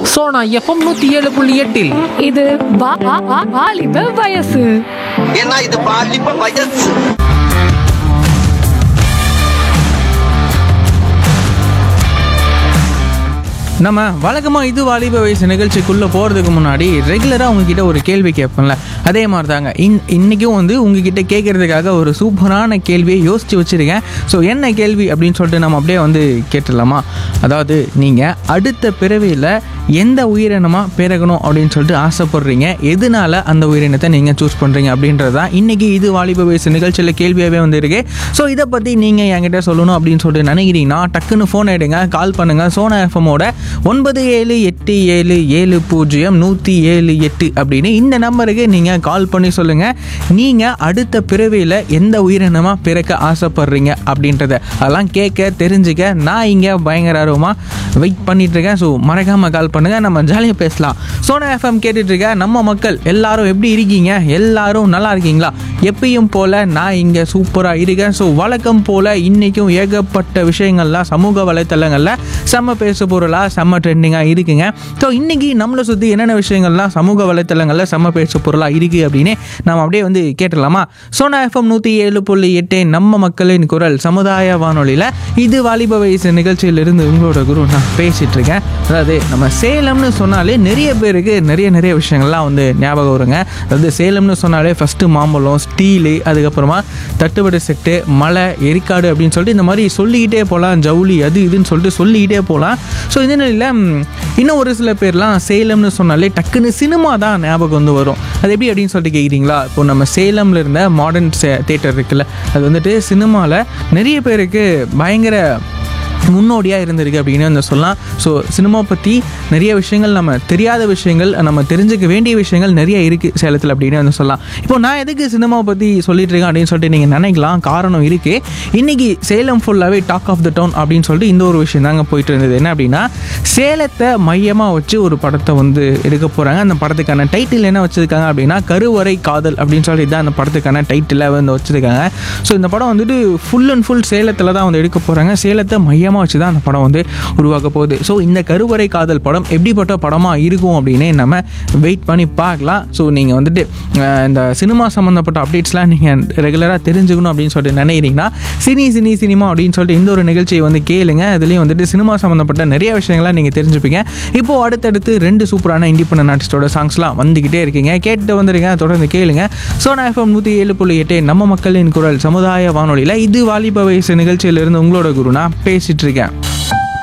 Sona FM நூத்தி ஏழு புள்ளி எட்டில் இது வா- வா- வா- வாலிப வயசு ஏன்னா இது பாலிப்ப வயசு நம்ம வழக்கமாக இது வாலிப வயசு நிகழ்ச்சிக்குள்ளே போகிறதுக்கு முன்னாடி ரெகுலராக உங்ககிட்ட ஒரு கேள்வி கேட்பேன்ல அதே மாதிரி தாங்க இன் இன்றைக்கும் வந்து உங்ககிட்ட கேட்குறதுக்காக ஒரு சூப்பரான கேள்வியை யோசித்து வச்சுருக்கேன் ஸோ என்ன கேள்வி அப்படின்னு சொல்லிட்டு நம்ம அப்படியே வந்து கேட்டுடலாமா அதாவது நீங்கள் அடுத்த பிறவியில் எந்த உயிரினமாக பிறக்கணும் அப்படின்னு சொல்லிட்டு ஆசைப்படுறீங்க எதனால அந்த உயிரினத்தை நீங்கள் சூஸ் பண்ணுறீங்க அப்படின்றது தான் இன்றைக்கி இது வாலிப வயசு நிகழ்ச்சியில் கேள்வியாகவே வந்திருக்கு ஸோ இதை பற்றி நீங்கள் என்கிட்ட சொல்லணும் அப்படின்னு சொல்லிட்டு நினைக்கிறீங்கன்னா டக்குன்னு ஃபோன் எடுங்க கால் பண்ணுங்கள் சோனா எஃப்எம்மோட ஒன்பது ஏழு எட்டு ஏழு ஏழு பூஜ்ஜியம் நூற்றி ஏழு எட்டு அப்படின்னு இந்த நம்பருக்கு நீங்கள் கால் பண்ணி சொல்லுங்கள் நீங்கள் அடுத்த பிறவியில் எந்த உயிரினமாக பிறக்க ஆசைப்படுறீங்க அப்படின்றத அதெல்லாம் கேட்க தெரிஞ்சுக்க நான் இங்கே பயங்கர ஆர்வமாக வெயிட் பண்ணிட்டு இருக்கேன் ஸோ மறக்காமல் கால் பண்ணுங்கள் நம்ம ஜாலியாக பேசலாம் சோனா எஃப்எம் கேட்டுட்டு இருக்க நம்ம மக்கள் எல்லாரும் எப்படி இருக்கீங்க எல்லாரும் நல்லா இருக்கீங்களா எப்பயும் போல் நான் இங்கே சூப்பராக இருக்கேன் ஸோ வழக்கம் போல் இன்றைக்கும் ஏகப்பட்ட விஷயங்கள்லாம் சமூக வலைத்தளங்களில் செம்ம பேசு பொருளாக செம்ம ட்ரெண்டிங்காக இருக்குங்க ஸோ இன்றைக்கி நம்மளை சுற்றி என்னென்ன விஷயங்கள்லாம் சமூக வலைத்தளங்களில் செம்ம பேசு பொருளாக இருக்குது அப்படின்னு நம்ம அப்படியே வந்து கேட்டுடலாமா சோனா எஃப்எம் நூற்றி ஏழு புள்ளி எட்டு நம்ம மக்களின் குரல் சமுதாய வானொலியில் இது வாலிப வயசு நிகழ்ச்சியிலிருந்து உங்களோட குரு நான் பேசிகிட்டு இருக்கேன் அதாவது நம்ம சேலம்னு சொன்னாலே நிறைய பேருக்கு நிறைய நிறைய விஷயங்கள்லாம் வந்து ஞாபகம் வருங்க அதாவது சேலம்னு சொன்னாலே ஃபஸ்ட்டு மாம்பழம் ஸ்டீலு அதுக்கப்புறமா தட்டுவடை செட்டு மலை எரிக்காடு அப்படின்னு சொல்லிட்டு இந்த மாதிரி சொல்லிக்கிட்டே போகலாம் ஜவுளி அது இதுன்னு சொல்லிட்டு சொல்லிக்கிட்டே போகலாம் ஸோ இந்த நிலையில் ம், இன்னும் ஒரு சில பேர்லாம் சேலம்னு சொன்னாலே டக்குன்னு சினிமா தான் ஞாபகம் வந்து வரும் அது எப்படி அப்படின்னு சொல்லிட்டு கேட்குறீங்களா இப்போ நம்ம சேலமில் இருந்த மாடர்ன் தேட்டர் இருக்குல்ல அது வந்துட்டு சினிமாவில் நிறைய பேருக்கு பயங்கர முன்னோடியாக இருந்திருக்கு அப்படின்னு வந்து சொல்லலாம் ஸோ சினிமா பற்றி நிறைய விஷயங்கள் நம்ம தெரியாத விஷயங்கள் நம்ம தெரிஞ்சுக்க வேண்டிய விஷயங்கள் நிறைய இருக்குது சேலத்தில் அப்படின்னு வந்து சொல்லலாம் இப்போ நான் எதுக்கு சினிமாவை பற்றி சொல்லிட்டு இருக்கேன் அப்படின்னு சொல்லிட்டு நீங்கள் நினைக்கலாம் காரணம் இருக்குது இன்றைக்கி சேலம் ஃபுல்லாகவே டாக் ஆஃப் த டவுன் அப்படின்னு சொல்லிட்டு இந்த ஒரு விஷயம் தாங்க போயிட்டு இருந்தது என்ன அப்படின்னா சேலத்தை மையமாக வச்சு ஒரு படத்தை வந்து எடுக்க போகிறாங்க அந்த படத்துக்கான டைட்டில் என்ன வச்சுருக்காங்க அப்படின்னா கருவறை காதல் அப்படின்னு சொல்லிட்டு தான் அந்த படத்துக்கான டைட்டிலை வந்து வச்சுருக்காங்க ஸோ இந்த படம் வந்துட்டு ஃபுல் அண்ட் ஃபுல் சேலத்தில் தான் வந்து எடுக்க போகிறாங்க சேலத்தை மையமாக வச்சு தான் அந்த படம் வந்து உருவாக்க போகுது ஸோ இந்த கருவறை காதல் படம் எப்படிப்பட்ட படமாக இருக்கும் அப்படின்னு நம்ம வெயிட் பண்ணி பார்க்கலாம் ஸோ நீங்கள் வந்துட்டு அஹ், இந்த சினிமா சம்மந்தப்பட்ட அப்டேட்ஸ்லாம் நீங்கள் ரெகுலராக தெரிஞ்சுக்கணும் அப்படின்னு சொல்லிட்டு நினைக்கிறீங்கன்னா சினி சினி சினிமா அப்படின்னு சொல்லிட்டு இந்த ஒரு நிகழ்ச்சியை வந்து கேளுங்க அதுலேயும் வந்துட்டு சினிமா சம்மந்தப்பட்ட நிறைய விஷயங்கள்லாம் நீங்கள் தெரிஞ்சுப்பீங்க இப்போது அடுத்தடுத்து ரெண்டு சூப்பரான இண்டிபெண்டன்ட் ஆர்டிஸ்டோட சாங்ஸ்லாம் வந்துக்கிட்டே இருக்கீங்க கேட்டு வந்துருங்க தொடர்ந்து கேளுங்க சோனா எஃப்எம் நூற்றி ஏழு புள்ளி எட்டு நம்ம மக்களின் குரல் சமுதாய வானொலியில் இது வாலிப வயசு நிகழ்ச்சியிலிருந்து உங்களோட குரு நான் பேசிட்டு இருக்கேன்